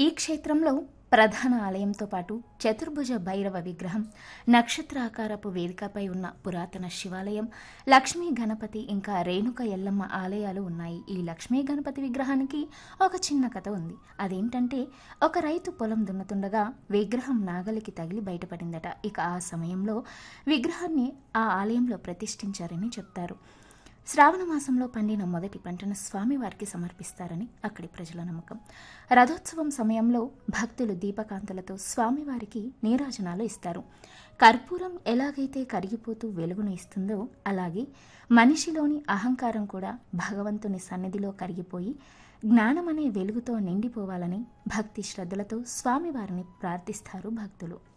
ఈ క్షేత్రంలో ప్రధాన ఆలయంతో పాటు చతుర్భుజ భైరవ విగ్రహం నక్షత్రాకారపు వేదికపై ఉన్న పురాతన శివాలయం లక్ష్మీ గణపతి ఇంకా రేణుక ఎల్లమ్మ ఆలయాలు ఉన్నాయి ఈ లక్ష్మీ గణపతి విగ్రహానికి ఒక చిన్న కథ ఉంది అదేంటంటే ఒక రైతు పొలం దున్నుతుండగా విగ్రహం నాగలికి తగిలి బయటపడిందట ఇక ఆ సమయంలో విగ్రహాన్ని ఆ ఆలయంలో ప్రతిష్ఠించారని చెప్తారు శ్రావణ మాసంలో పండిన మొదటి పంటను స్వామివారికి సమర్పిస్తారని అక్కడి ప్రజల నమ్మకం రథోత్సవం సమయంలో భక్తులు దీపకాంతలతో స్వామివారికి నీరాజనాలు ఇస్తారు కర్పూరం ఎలాగైతే కరిగిపోతూ వెలుగును ఇస్తుందో అలాగే మనిషిలోని అహంకారం కూడా భగవంతుని సన్నిధిలో కరిగిపోయి జ్ఞానమనే వెలుగుతో నిండిపోవాలని భక్తి శ్రద్ధలతో స్వామివారిని ప్రార్థిస్తారు భక్తులు